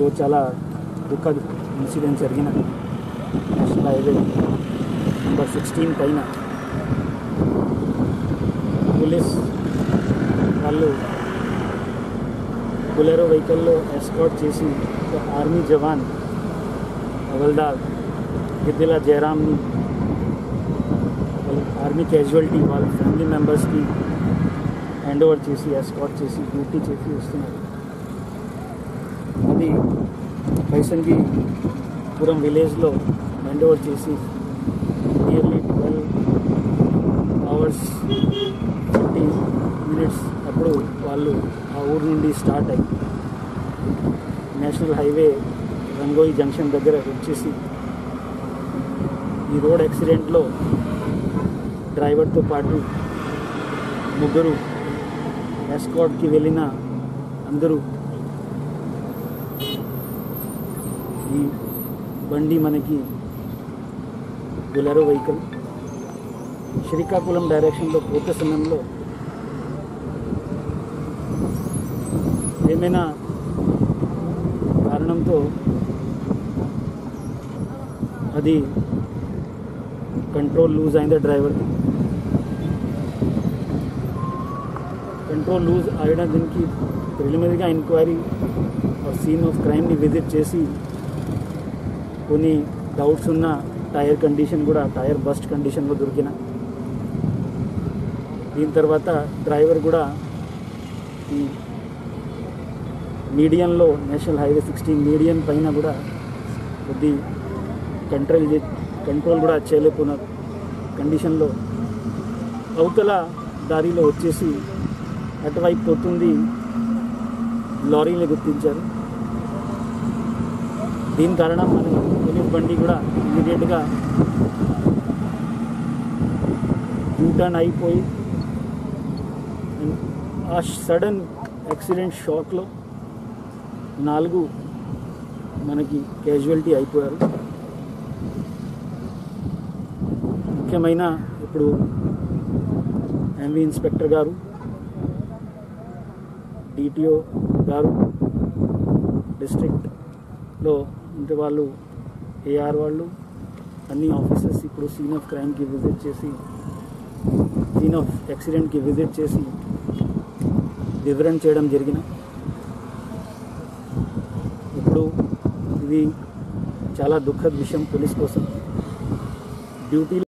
ఈరోజు చాలా దుఃఖ ఇన్సిడెంట్ జరిగిన నేషనల్ హైవే నెంబర్ సిక్స్టీన్ పైన పోలీస్ వాళ్ళు బులెరో వెహికల్లో ఎస్కాట్ చేసి ఒక ఆర్మీ జవాన్ హవల్దార్ గిద్దిలా జయరామ్ని వాళ్ళ ఆర్మీ క్యాజువాలిటీ వాళ్ళ ఫ్యామిలీ మెంబర్స్కి హ్యాండ్ ఓవర్ చేసి ఎస్కాట్ చేసి డ్యూటీ చేసి వస్తున్నారు అది పైసన్కి పురం విలేజ్లో హ్యాండ్ ఓవర్ చేసి nearly twelve hours fifty minutes అప్పుడు వాళ్ళు ఆ ఊరు నుండి స్టార్ట్ అయ్యి నేషనల్ హైవే రంగోయి జంక్షన్ దగ్గర వచ్చేసి ఈ రోడ్ యాక్సిడెంట్లో డ్రైవర్తో పాటు ముగ్గురు ఎస్కాట్కి వెళ్ళిన అందరూ ఈ బండి మనకి బులెరో వెహికల్ శ్రీకాకుళం డైరెక్షన్లో పోతే సమయంలో ఏమైనా కారణంతో అది కంట్రోల్ లూజ్ అయింది డ్రైవర్ది కంట్రోల్ లూజ్ అయిన దీనికి ప్రిలిమినరీగా ఎంక్వైరీ సీన్ ఆఫ్ క్రైమ్ని విజిట్ చేసి కొన్ని డౌట్స్ ఉన్న టైర్ కండిషన్ కూడా టైర్ బస్ట్ కండిషన్లో దొరికిన దీని తర్వాత డ్రైవర్ కూడా ఈ మీడియంలో నేషనల్ హైవే సిక్స్టీన్ మీడియం పైన కూడా కొద్ది కంట్రోల్ చే కంట్రోల్ కూడా చేయలేకున్న కండిషన్లో అవతల దారిలో వచ్చేసి అటువైపు పోతుంది లారీని గుర్తించారు దీని కారణం మన పోలీస్ బండి కూడా ఇమీడియట్గా యూటర్న్ అయిపోయి ఆ సడన్ యాక్సిడెంట్ షాక్లో నాలుగు మనకి క్యాజువాలిటీ అయిపోయారు ముఖ్యమైన ఇప్పుడు ఎంవి ఇన్స్పెక్టర్ గారు డిటిఓ గారు డిస్ట్రిక్ట్లో ఉంటే వాళ్ళు ఏఆర్ వాళ్ళు అన్ని ఆఫీసర్స్ ఇప్పుడు సీన్ ఆఫ్ క్రైమ్కి విజిట్ చేసి సీన్ ఆఫ్ యాక్సిడెంట్కి విజిట్ చేసి వివరణ చేయడం జరిగిన ఇప్పుడు ఇది చాలా దుఃఖద్ విషయం పోలీస్ కోసం డ్యూటీలో